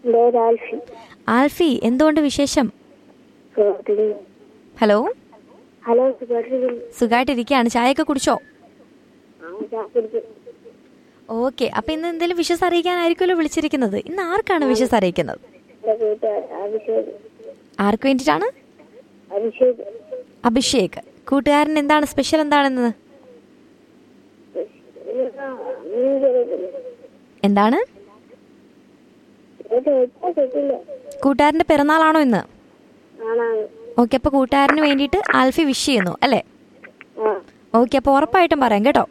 എൻ്റെ പേര് ആൽഫി ആൽഫി എന്തുകൊണ്ട് വിശേഷം സുഹൃത്തുക്കൾ ഹലോ ഹലോ സുഹൃത്തുക്കൾ സുഖമായിട്ടിരിക്കുകയാണ് ചായയൊക്കെ കുടിച്ചോ ആ ചാക്കിടിച്ചു ഓക്കെ അപ്പൊ ഇന്ന് എന്തെങ്കിലും വിഷസ് അറിയിക്കാനായിരിക്കുമല്ലോ വിളിച്ചിരിക്കുന്നത് ഇന്ന് ആർക്കാണ് വിഷസ് അറിയിക്കുന്നത് എൻ്റെ കൂട്ടുകാർ അഭിഷേക് ആർക്ക് വേണ്ടിയിട്ടാണ് അഭിഷേക് അഭിഷേക് കൂട്ടുകാരൻ എന്താണ് സ്പെഷ്യൽ എന്താണെന്ന് എന്താണ് കേട്ടില്ല കൂട്ടുകാരന്റെ പിറന്നാളാണോ ഇന്ന് ആണാണ് ഓക്കെ അപ്പൊ കൂട്ടുകാരന് വേണ്ടിയിട്ട് ആൽഫി വിഷ് ചെയ്യുന്നു അല്ലേ ആ ഓക്കെ അപ്പോൾ ഉറപ്പായിട്ടും പറയാം കേട്ടോ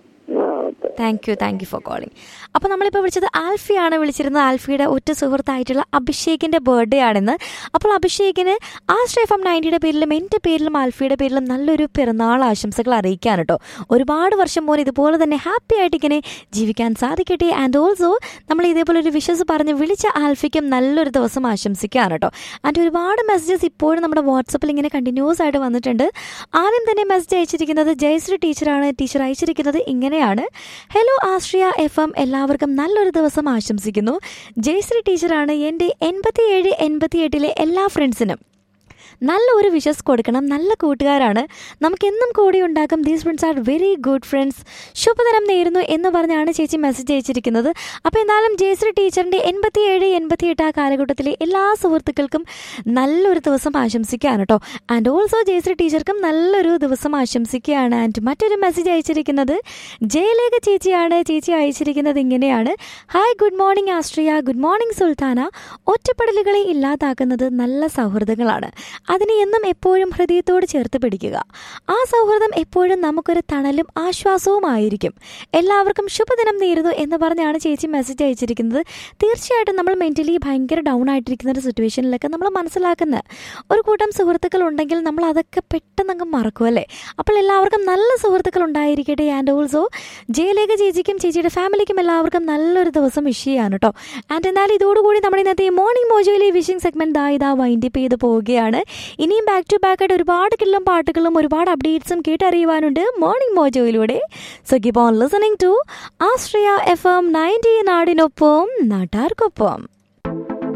ആ okay thank you thank you for calling അപ്പോൾ നമ്മളിപ്പോൾ വിളിച്ചത് ആൽഫിയാണ് വിളിച്ചിരുന്നത് ആൽഫിയുടെ ഒറ്റ സുഹൃത്തായിട്ടുള്ള അഭിഷേകിൻ്റെ ബർത്ത്ഡേ ആണെന്ന് അപ്പോൾ അഭിഷേകിന് ആ സ്റ്റേഫം നയൻറ്റിയുടെ പേരിലും എൻ്റെ പേരിലും ആൽഫിയുടെ പേരിലും നല്ലൊരു പിറന്നാൾ ആശംസകൾ അറിയിക്കാൻ കേട്ടോ ഒരുപാട് വർഷം പോലെ ഇതുപോലെ തന്നെ ഹാപ്പി ആയിട്ട് ഇങ്ങനെ ജീവിക്കാൻ സാധിക്കട്ടെ ആൻഡ് ഓൾസോ നമ്മൾ ഇതേപോലെ ഒരു വിഷസ് പറഞ്ഞ് വിളിച്ച ആൽഫിക്കും നല്ലൊരു ദിവസം ആശംസിക്കുകയാണ് കേട്ടോ ആൻഡ് ഒരുപാട് മെസ്സേജസ് ഇപ്പോഴും നമ്മുടെ വാട്സപ്പിൽ ഇങ്ങനെ കണ്ടിന്യൂസ് ആയിട്ട് വന്നിട്ടുണ്ട് ആദ്യം തന്നെ മെസ്സേജ് അയച്ചിരിക്കുന്നത് ജയശ്രീ ടീച്ചറാണ് ടീച്ചർ അയച്ചിരിക്കുന്നത് ഇങ്ങനെയാണ് ഹലോ ആശ്രിയ എഫ് എം എല്ലാവർക്കും നല്ലൊരു ദിവസം ആശംസിക്കുന്നു ജയശ്രീ ടീച്ചറാണ് എൻ്റെ എൺപത്തിയേഴ് എൺപത്തിയെട്ടിലെ എല്ലാ ഫ്രണ്ട്സിനും നല്ല ഒരു വിഷസ് കൊടുക്കണം നല്ല കൂട്ടുകാരാണ് നമുക്കെന്നും കൂടി ഉണ്ടാക്കും these friends are very good friends ശുഭദിനം നേരുന്നു എന്ന് പറഞ്ഞാണ് ചേച്ചി മെസ്സേജ് അയച്ചിരിക്കുന്നത് അപ്പോൾ എന്നാലും ജയശ്രീ ടീച്ചറിൻ്റെ എൺപത്തിയേഴ് എൺപത്തിയെട്ട് ആ കാലഘട്ടത്തിലെ എല്ലാ സുഹൃത്തുക്കൾക്കും നല്ലൊരു ദിവസം ആശംസിക്കുകയാണ് കേട്ടോ ആൻഡ് ഓൾസോ ജയശ്രീ ടീച്ചർക്കും നല്ലൊരു ദിവസം ആശംസിക്കുകയാണ് ആൻഡ് മറ്റൊരു മെസ്സേജ് അയച്ചിരിക്കുന്നത് ജയലേഖ ചേച്ചിയാണ് ചേച്ചി അയച്ചിരിക്കുന്നത് ഇങ്ങനെയാണ് hi good morning Astria good morning Sultana ഒറ്റപ്പെടലുകളെ ഇല്ലാതാക്കുന്നത് നല്ല സൗഹൃദങ്ങളാണ് അതിനെ എന്നും എപ്പോഴും ഹൃദയത്തോട് ചേർത്ത് പിടിക്കുക ആ സൗഹൃദം എപ്പോഴും നമുക്കൊരു തണലും ആശ്വാസവുമായിരിക്കും എല്ലാവർക്കും ശുഭദിനം നേരുന്നു എന്ന് പറഞ്ഞാണ് ചേച്ചി മെസ്സേജ് അയച്ചിരിക്കുന്നത് തീർച്ചയായിട്ടും നമ്മൾ മെൻ്റലി ഭയങ്കര ഡൗൺ ആയിട്ടിരിക്കുന്ന ഒരു സിറ്റുവേഷനിലൊക്കെ നമ്മൾ മനസ്സിലാക്കുന്ന ഒരു കൂട്ടം സുഹൃത്തുക്കൾ ഉണ്ടെങ്കിൽ നമ്മൾ അതൊക്കെ പെട്ടെന്ന് അങ്ങ് മറക്കും അല്ലേ അപ്പോൾ എല്ലാവർക്കും നല്ല സുഹൃത്തുക്കൾ ഉണ്ടായിരിക്കട്ടെ ആൻഡ് ഓൾസോ ജയലേഖ ചേച്ചിക്കും ചേച്ചിയുടെ ഫാമിലിക്കും എല്ലാവർക്കും നല്ലൊരു ദിവസം വിഷ് ചെയ്യാണ് കേട്ടോ ആൻഡ് എന്നാൽ ഇതോടുകൂടി നമ്മുടെ ഇന്നത്തെ മോർണിംഗ് മോജോയിലെ വിഷിംഗ് സെഗ്മെന്റ് ദാ ഇതാ വൈൻഡപ്പ് ചെയ്ത് പോവുകയാണ് ഇനിയും ബാക്ക് ടു ബാക്ക് ആയിട്ട് ഒരുപാട് കില്ലും പാട്ടുകളും ഒരുപാട് അപ്ഡേറ്റ്സും കേട്ടറിയുവാനുണ്ട് മോർണിംഗ് മോജോയിലൂടെ so keep on listening to Astria F M ninety നാടിനൊപ്പം നാട്ടാർക്കൊപ്പം